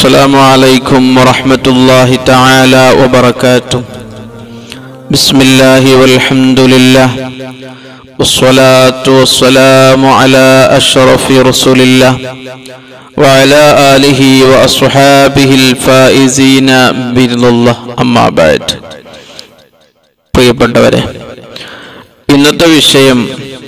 السلام عليكم ورحمة الله تعالى وبركاته بسم الله والحمد لله والصلاة والسلام على أشرف رسول الله وعلى آله وأصحابه الفائزين برضا الله أما بعد പ്രിയപ്പെട്ടവരെ ഇന്നത്തെ വിഷയം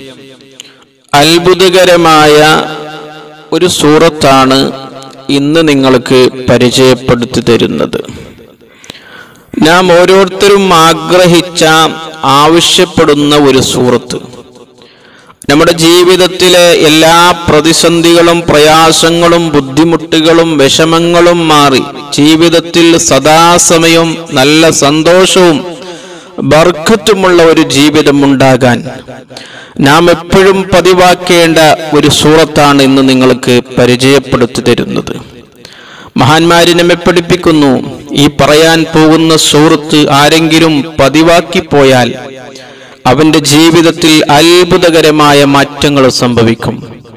അത്ഭുതകരമായ ഒരു സൂറത്താണ് ഇന്ന് നിങ്ങൾക്ക് പരിചയപ്പെടുത്തി തരുന്നത് നാം ഓരോരുത്തരും ആഗ്രഹിച്ച ആവശ്യപ്പെടുന്ന ഒരു സൂറത്ത് നമ്മുടെ ജീവിതത്തിലെ എല്ലാ പ്രതിസന്ധികളും പ്രയാസങ്ങളും ബുദ്ധിമുട്ടുകളും വിഷമങ്ങളും മാറി ജീവിതത്തിൽ സദാസമയം നല്ല സന്തോഷവും ബർക്കത്തുമുള്ള ഒരു ജീവിതം ഉണ്ടാകാൻ നാം എപ്പോഴും പതിവാക്കേണ്ട ഒരു സൂറത്താണ് ഇന്ന് നിങ്ങൾക്ക് പരിചയപ്പെടുത്തി തരുന്നത് മഹാന്മാര് നമ്മെ പഠിപ്പിക്കുന്നു ഈ പറയാൻ പോകുന്ന സൂറത്ത് ആരെങ്കിലും പതിവാക്കി പോയാൽ അവന്റെ ജീവിതത്തിൽ അത്ഭുതകരമായ മാറ്റങ്ങൾ സംഭവിക്കും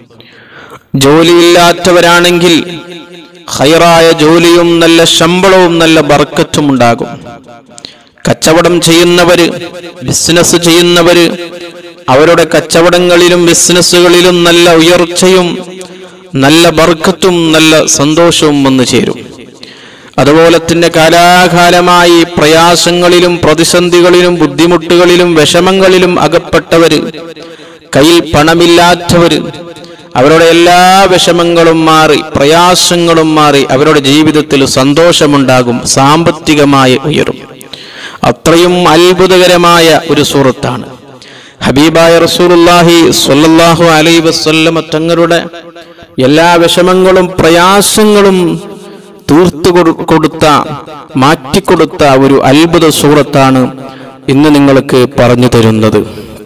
ജോലിയില്ലാത്തവരാണെങ്കിൽ ഹൈറായ ജോലിയും നല്ല ശമ്പളവും നല്ല ബർക്കത്തും ഉണ്ടാകും കച്ചവടം ചെയ്യുന്നവര് ബിസിനസ് ചെയ്യുന്നവര് അവരുടെ കച്ചവടങ്ങളിലും ബിസിനസ്സുകളിലും നല്ല ഉയർച്ചയും നല്ല ബർക്കത്തും നല്ല സന്തോഷവും വന്നു ചേരും അതുപോലെ തന്നെ കാലാകാലമായി പ്രയാസങ്ങളിലും പ്രതിസന്ധികളിലും ബുദ്ധിമുട്ടുകളിലും വിഷമങ്ങളിലും അകപ്പെട്ടവര് കയ്യിൽ പണമില്ലാത്തവര് അവരുടെ എല്ലാ വിഷമങ്ങളും മാറി പ്രയാസങ്ങളും മാറി അവരുടെ ജീവിതത്തിൽ സന്തോഷമുണ്ടാകും സാമ്പത്തികമായി ഉയരും അത്രയും അത്ഭുതകരമായ ഒരു സൂറത്താണ് ഹബീബായ റസൂലുള്ളാഹി സ്വല്ലല്ലാഹു അലൈഹി വസല്ലമ തങ്ങളുടെ എല്ലാ വിഷമങ്ങളും പ്രയാസങ്ങളും തീർത്തു കൊടു- കൊടുത്ത മാറ്റിക്കൊടുത്ത ഒരു അത്ഭുത സൂറത്താണ് ഇന്ന് നിങ്ങൾക്ക് പറഞ്ഞു തരുന്നത്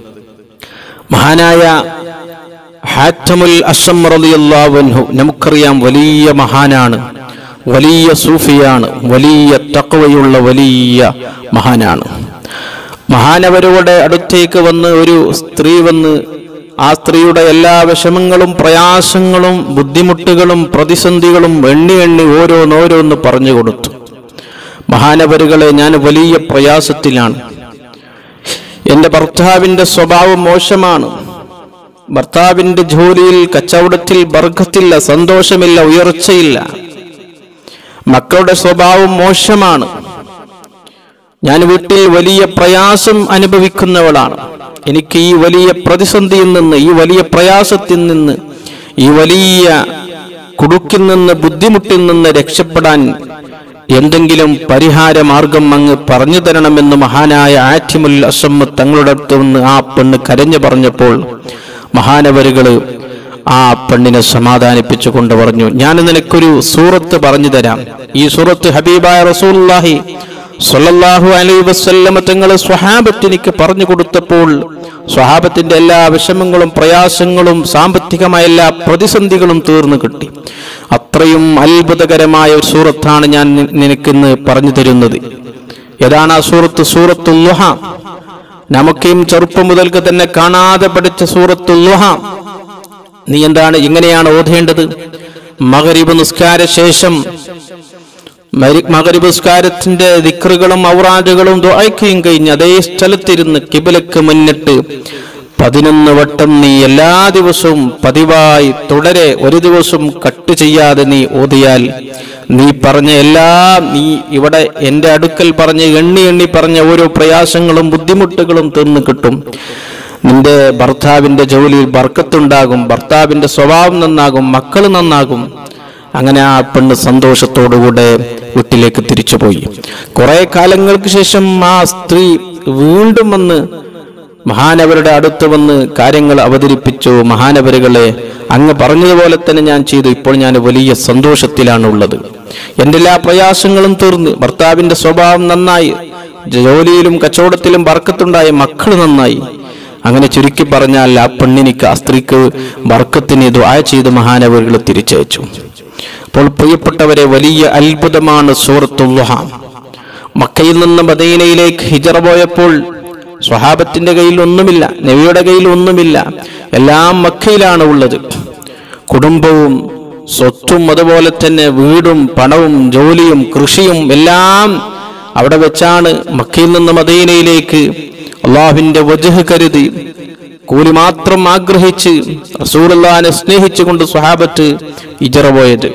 മഹാനായ ഹാറ്റമുൽ അസം റളിയല്ലാഹു അൻഹു നമുക്കറിയാം വലിയ മഹാനാണ് വലിയ സൂഫിയാണ് വലിയ തക്വയുള്ള വലിയ മഹാനാണ് മഹാനവരുടെ അടുത്തേക്ക് വന്ന് ഒരു സ്ത്രീ വന്ന് ആ സ്ത്രീയുടെ എല്ലാ വിഷമങ്ങളും പ്രയാസങ്ങളും ബുദ്ധിമുട്ടുകളും പ്രതിസന്ധികളും എണ്ണി എണ്ണി ഓരോന്നോരോന്ന് പറഞ്ഞു കൊടുത്തു മഹാനവരുകളെ ഞാൻ വലിയ പ്രയാസത്തിലാണ് എന്റെ ഭർത്താവിന്റെ സ്വഭാവം മോശമാണ് ഭർത്താവിന്റെ ജോലിയിൽ കച്ചവടത്തിൽ ബർക്കത്തില്ല സന്തോഷമില്ല ഉയർച്ചയില്ല മക്കളുടെ സ്വഭാവം മോശമാണ് ഞാൻ വീട്ടിൽ വലിയ പ്രയാസം അനുഭവിക്കുന്നവളാണ് എനിക്ക് ഈ വലിയ പ്രതിസന്ധിയിൽ നിന്ന് ഈ വലിയ പ്രയാസത്തിൽ നിന്ന് ഈ വലിയ കുടുക്കിൽ നിന്ന് ബുദ്ധിമുട്ടിൽ നിന്ന് രക്ഷപ്പെടാൻ എന്തെങ്കിലും പരിഹാര മാർഗം അങ്ങ് പറഞ്ഞു തരണമെന്ന് മഹാനായ ആറ്റിമുൽ അസമ്മ തങ്ങളുടെ അടുത്ത് നിന്ന് ആ പെണ്ണ് കരഞ്ഞു പറഞ്ഞപ്പോൾ മഹാനവരുകള് ആ പെണ്ണിനെ സമാധാനിപ്പിച്ചു കൊണ്ട് പറഞ്ഞു ഞാൻ നിനക്കൊരു സൂറത്ത് പറഞ്ഞു തരാം ഈ സൂറത്ത് ഹബീബായ റസൂലുള്ളാഹി സ്വല്ലല്ലാഹു അലൈഹി വസല്ലമ തങ്ങൾ സ്വഹാബത്തിനിക്ക് പറഞ്ഞു കൊടുത്തപ്പോൾ സ്വഹാബത്തിന്റെ എല്ലാ വിഷമങ്ങളും പ്രയാസങ്ങളും സാമ്പത്തികമായ എല്ലാ പ്രതിസന്ധികളും തീർന്നു കിട്ടി അത്രയും അത്ഭുതകരമായ ഒരു സൂറത്താണ് ഞാൻ നി- നിനക്കിന്ന് പറഞ്ഞു തരുന്നത് ഏതാണ് ആ സൂറത്ത് സൂറത്തുല്ലുഹ നമുക്കും ചെറുപ്പം മുതൽക്ക് തന്നെ കാണാതെ പഠിച്ച സൂറത്തുല്ലുഹ നീ എന്താണ് ഇങ്ങനെയാണ് ഓതേണ്ടത് മകരിബ് നിസ്കാര ശേഷം മരി- മകരിബ് നിസ്കാരത്തിന്റെ ദിക്റുകളും ഔറാദുകളും ദുആയ്ക്കയും കഴിഞ്ഞ് അതേ സ്ഥലത്തിരുന്ന് കിബിലക്ക് മുന്നിട്ട് പതിനൊന്ന് വട്ടം നീ എല്ലാ ദിവസവും പതിവായി തുടരെ ഒരു ദിവസം കട്ട് ചെയ്യാതെ നീ ഓതിയാൽ നീ പറഞ്ഞ എല്ലാ നീ ഇവിടെ എന്റെ അടുക്കൽ പറഞ്ഞ് എണ്ണി എണ്ണി പറഞ്ഞ ഓരോ പ്രയാസങ്ങളും ബുദ്ധിമുട്ടുകളും തീർന്നു കിട്ടും നിന്റെ ഭർത്താവിന്റെ ജോലിയിൽ ബർക്കത്തുണ്ടാകും ഭർത്താവിന്റെ സ്വഭാവം നന്നാകും മക്കൾ നന്നാകും അങ്ങനെ ആ പെണ്ണ് സന്തോഷത്തോടുകൂടെ വീട്ടിലേക്ക് തിരിച്ചുപോയി കുറെ കാലങ്ങൾക്ക് ശേഷം ആ സ്ത്രീ വീണ്ടും വന്ന് മഹാനവരുടെ അടുത്ത് വന്ന് കാര്യങ്ങൾ അവതരിപ്പിച്ചു മഹാനവരുകളെ അങ്ങ് പറഞ്ഞതുപോലെ തന്നെ ഞാൻ ചെയ്തു ഇപ്പോൾ ഞാൻ വലിയ സന്തോഷത്തിലാണ് ഉള്ളത് എൻ്റെ എല്ലാ പ്രയാസങ്ങളും തീർന്ന് ഭർത്താവിന്റെ സ്വഭാവം നന്നായി ജോലിയിലും കച്ചവടത്തിലും ബർക്കത്തുണ്ടായ മക്കൾ നന്നായി അങ്ങനെ ചുരുക്കി പറഞ്ഞാൽ ആ പെണ്ണിനിക്ക് ആ സ്ത്രീക്ക് ബർക്കത്തിന് ദുആ ചെയ്ത് മഹാനവറുകൾ തിരിച്ചയച്ചു അപ്പോൾ പ്രിയപ്പെട്ടവരെ വലിയ അത്ഭുതമാണ് സൂറത്തുല്ലുഹ മക്കയിൽ നിന്ന് മദീനയിലേക്ക് ഹിജറ പോയപ്പോൾ സ്വഹാബത്തിന്റെ കയ്യിൽ ഒന്നുമില്ല നബിയുടെ കയ്യിൽ ഒന്നുമില്ല എല്ലാം മക്കയിലാണ് ഉള്ളത് കുടുംബവും സ്വത്തും അതുപോലെ തന്നെ വീടും പണവും ജോലിയും കൃഷിയും എല്ലാം അവിടെ വെച്ചാണ് മക്കയിൽ നിന്ന് മദീനയിലേക്ക് അള്ളാഹുവിന്റെ വജഹ് കരുതി കൂലി മാത്രം ആഗ്രഹിച്ച് റസൂലുള്ളാഹിനെ സ്നേഹിച്ചുകൊണ്ട് സ്വഹാബത്ത് ഇജറ പോയത്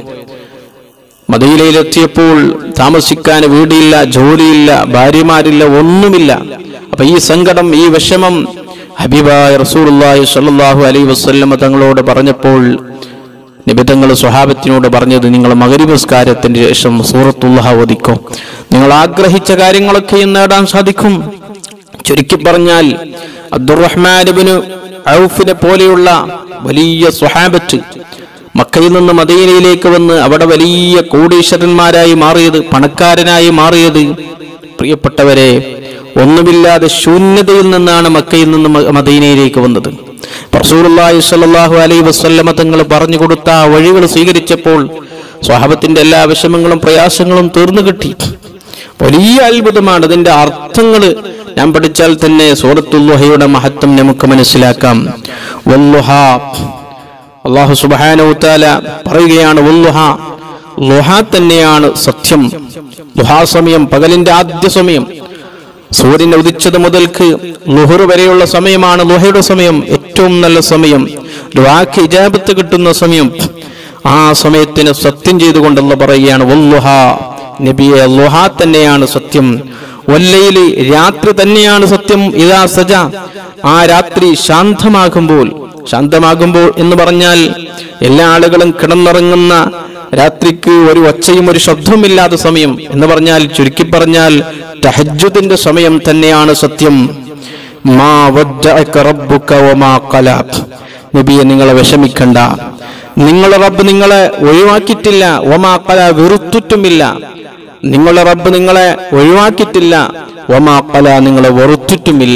മദീനയിലെത്തിയപ്പോൾ താമസിക്കാൻ വീടില്ല ജോലിയില്ല ഭാര്യമാരില്ല ഒന്നുമില്ല അപ്പൊ ഈ സങ്കടം ഈ വിഷമം ഹബീബായ റസൂലുള്ളാഹി സ്വല്ലല്ലാഹു അലൈഹി വസല്ലമ തങ്ങളോട് പറഞ്ഞപ്പോൾ നിബിതങ്ങൾ സ്വഹാബത്തിനോട് പറഞ്ഞത് നിങ്ങൾ മകരിപസ്കാരത്തിന്റെ ശേഷം സൂറത്തുല്ലാഹ ഓദിക്കോ നിങ്ങൾ ആഗ്രഹിച്ച കാര്യങ്ങളൊക്കെയും നേടാൻ സാധിക്കും ചുരുക്കി പറഞ്ഞാൽ അബ്ദുറഹ്മാനുബിന് ഔഫിനെ പോലെയുള്ള വലിയ സ്വഹാബത്ത് മക്കയിൽ നിന്ന് മദീനയിലേക്ക് വന്ന് അവിടെ വലിയ കോടീശ്വരന്മാരായി മാറിയത് പണക്കാരനായി മാറിയത് പ്രിയപ്പെട്ടവരെ ഒന്നുമില്ലാതെ ശൂന്യതയിൽ നിന്നാണ് മക്കയിൽ നിന്ന് മ- മദീനയിലേക്ക് വന്നത് റസൂലുള്ളാഹി സ്വല്ലല്ലാഹു അലൈഹി വസല്ലമ തങ്ങൾ പറഞ്ഞു കൊടുത്ത ആ വഴികൾ സ്വീകരിച്ചപ്പോൾ സ്വഹാബത്തിന്റെ എല്ലാ വിഷമങ്ങളും പ്രയാസങ്ങളും തീർന്നു കിട്ടി വലിയ അത്ഭുതമാണ് അതിന്റെ അർത്ഥങ്ങൾ ഞാൻ പഠിച്ചാൽ തന്നെ സൂറത്തുല്ലുഹയുടെ മഹത്വം നമുക്ക് മനസ്സിലാക്കാം വല്ലുഹ അള്ളാഹു സുബ്ഹാനഹു തആല പറയുകയാണ് വല്ലുഹ ലുഹ തന്നെയാണ് സത്യം ലുഹാ സമയം പകലിന്റെ ആദ്യ സമയം സൂര്യൻ ഉദിച്ചത് മുതൽക്ക് ലുഹർ വരെയുള്ള സമയമാണ് ലുഹയുടെ സമയം ഏറ്റവും നല്ല സമയം ലുഹാക്ക് ഇജാബത്ത് കിട്ടുന്ന സമയം ആ സമയത്തിന് സത്യം ചെയ്തുകൊണ്ടല്ല പറയുകയാണ് വല്ലുഹ നബിയെ ലുഹ തന്നെയാണ് സത്യം വല്ലയില് രാത്രി തന്നെയാണ് സത്യം ഇതാ സജ ആ രാത്രി ശാന്തമാകുമ്പോൾ ശാന്തമാകുമ്പോൾ എന്ന് പറഞ്ഞാൽ എല്ലാ ആളുകളും കിടന്നുറങ്ങുന്ന രാത്രിക്ക് ഒരു ഒച്ചയും ഒരു ശബ്ദവുമില്ലാത്ത സമയം എന്ന് പറഞ്ഞാൽ ചുരുക്കി പറഞ്ഞാൽ തഹജ്ജുദിന്റെ സമയം തന്നെയാണ് സത്യം മാ വദ്ദഅക റബ്ബുക വമാ ഖലാ നബിയെ നിങ്ങളെ വിഷമിക്കണ്ട നിങ്ങളെ റബ്ബ് നിങ്ങളെ ഒഴിവാക്കിയിട്ടില്ല വമാ ഖലാ വെറുത്തിട്ടുമില്ല നിങ്ങളെ റബ്ബ് നിങ്ങളെ ഒഴിവാക്കിയിട്ടില്ല വമാ ഖലാ നിങ്ങളെ വെറുത്തിട്ടുമില്ല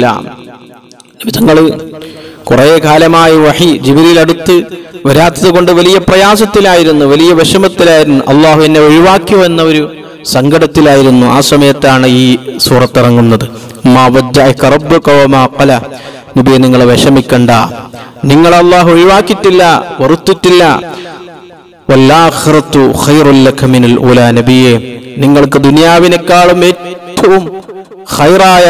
തങ്ങള് കുറെ കാലമായി വഹി ജിബിരിൽ അടുത്ത് വരാത്തത് കൊണ്ട് വലിയ പ്രയാസത്തിലായിരുന്നു വലിയ വിഷമത്തിലായിരുന്നു അള്ളാഹു എന്നെ ഒഴിവാക്കിയോ എന്ന ഒരു സങ്കടത്തിലായിരുന്നു ആ സമയത്താണ് ഈ സൂറത്തിറങ്ങുന്നത് മാ വജ്ജഅക റബ്ബുക വമാ ഖല. നബിയെ നിങ്ങളെ വിഷമിക്കണ്ട നിങ്ങൾ അള്ളാഹു ഒഴിവാക്കിയിട്ടില്ല വെറുത്തിട്ടില്ല വല്ലാഖിറത്തു ഖൈറുൽ ലക മിനൽ ഉലാ നബിയെ നിങ്ങൾക്ക് ദുനിയാവിനേക്കാളും ഏറ്റവും ഖൈറായ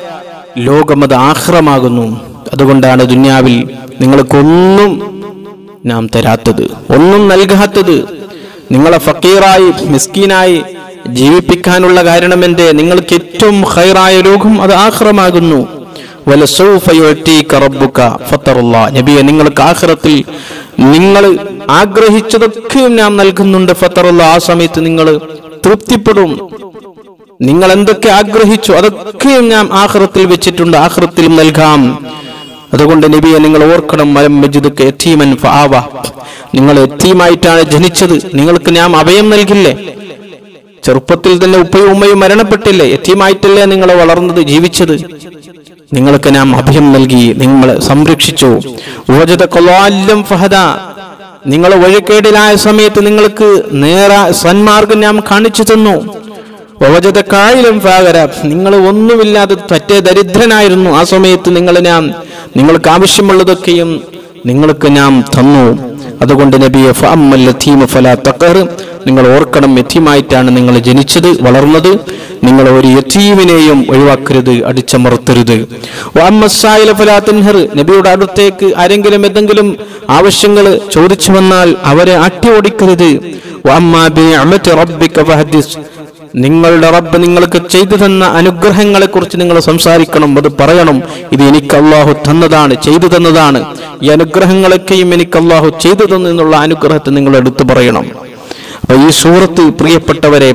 ലോകം അത് ആഹ്റമാകുന്നു അതുകൊണ്ടാണ് ദുനിയാവിൽ നിങ്ങൾക്കൊന്നും നാം തരാത്തത് ഒന്നും നൽകാത്തത് നിങ്ങളെ ഫക്കീറായി മിസ്കീനായി ജീവിപ്പിക്കാനുള്ള കാരണം എന്റെ നിങ്ങൾക്ക് ഏറ്റവും ഖൈറായ ലോകം അത് ആഹ്റമാകുന്നു വലസൗഫ യുഅ്തീക റബ്ബുക ഫത്തറുല്ലാ നബിയെ നിങ്ങൾക്ക് ആഖിറത്തിൽ നിങ്ങൾ ആഗ്രഹിച്ചതൊക്കെയും നാം നൽകുന്നുണ്ട് ഫത്തറുള്ള ആ സമയത്ത് നിങ്ങൾ തൃപ്തിപ്പെടും നിങ്ങൾ എന്തൊക്കെ ആഗ്രഹിച്ചു അതൊക്കെയും ഞാൻ ആഹ്റത്തിൽ വെച്ചിട്ടുണ്ട് ആഹ്റത്തിലും നൽകാം അതുകൊണ്ട് നബിയെ നിങ്ങൾ ഓർക്കണം മലം മജിദ് എത്തീമൻ ഫആവ നിങ്ങൾ എത്തീമായിട്ടാണ് ജനിച്ചത് നിങ്ങൾക്ക് ഞാൻ അഭയം നൽകില്ലേ ചെറുപ്പത്തിൽ തന്നെ ഉപ്പയും ഉമ്മയും മരണപ്പെട്ടില്ലേ എത്തീമായിട്ടല്ലേ നിങ്ങൾ വളർന്നത് ജീവിച്ചത് നിങ്ങൾക്ക് നാം അഭയം നൽകി നിങ്ങളെ സംരക്ഷിച്ചു ഊർജത കൊല്ലാലും ഫഹദ നിങ്ങൾ വഴിക്കേടിലായ സമയത്ത് നിങ്ങൾക്ക് നേര സന്മാർഗം നാം കാണിച്ചു തന്നു വവജത കായിലും ഫാകര നിങ്ങൾ ഒന്നുമില്ലാതെ പറ്റേ ദരിദ്രനായിരുന്നു ആ സമയത്ത് നിങ്ങൾ നാം നിങ്ങൾക്ക് ആവശ്യമുള്ളതൊക്കെയും നിങ്ങൾക്ക് നാം തന്നു അതുകൊണ്ട് നബിയെ ഫഅമ്മൽ യതീമ ഫലാ തഖർ നിങ്ങൾ ഓർക്കണം യതീമായിട്ടാണ് നിങ്ങൾ ജനിച്ചത് വളർന്നത് നിങ്ങൾ ഒരു യതീമിനെയും ഒഴിവാക്കരുത് അടിച്ചമർത്തരുത് വഅമ്മസ്സായില ഫലാ തൻഹർ നബിയുടെ അടുത്തേക്ക് ആരെങ്കിലും എന്തെങ്കിലും ആവശ്യങ്ങൾ ചോദിച്ചു വന്നാൽ അവരെ അട്ടി ഓടിക്കരുത് വഅമ്മാ ബിഅമതി റബ്ബിക ഫഹദിസ് നിങ്ങളുടെ റബ്ബ് നിങ്ങൾക്ക് ചെയ്തു തന്ന അനുഗ്രഹങ്ങളെ കുറിച്ച് നിങ്ങൾ സംസാരിക്കണം അത് പറയണം ഇത് എനിക്ക് അള്ളാഹു തന്നതാണ് ചെയ്തു തന്നതാണ് ഈ അനുഗ്രഹങ്ങളൊക്കെയും എനിക്ക് അള്ളാഹു ചെയ്തു തന്നു എന്നുള്ള അനുഗ്രഹത്തെ നിങ്ങൾ എടുത്തു പറയണം അപ്പൊ ഈ സൂറത്ത് പ്രിയപ്പെട്ടവരെ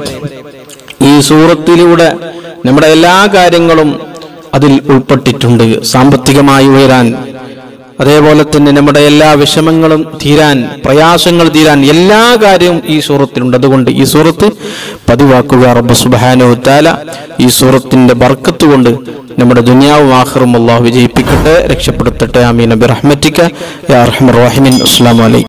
ഈ സൂറത്തിലൂടെ നമ്മുടെ എല്ലാ കാര്യങ്ങളും അതിൽ ഉൾപ്പെട്ടിട്ടുണ്ട് സാമ്പത്തികമായി ഉയരാൻ അതേപോലെ തന്നെ നമ്മുടെ എല്ലാ വിഷമങ്ങളും തീരാൻ പ്രയാസങ്ങൾ തീരാൻ എല്ലാ കാര്യവും ഈ സൂറത്തിലുണ്ട് അതുകൊണ്ട് ഈ സൂറത്ത് പതിവാക്കുക റബ്ബ് സുബ്ഹാനഹു തആല ഈ സൂറത്തിന്റെ ബർക്കത്ത് കൊണ്ട് നമ്മുടെ ദുനിയാവും ആഖിറും അല്ലാഹു വിജയിപ്പിക്കട്ടെ രക്ഷപ്പെടുത്തട്ടെ ആമീൻ ബിറഹ്മതിക യാ അർഹമർ റഹീമിൻ അസ്സലാമു അലൈക്കും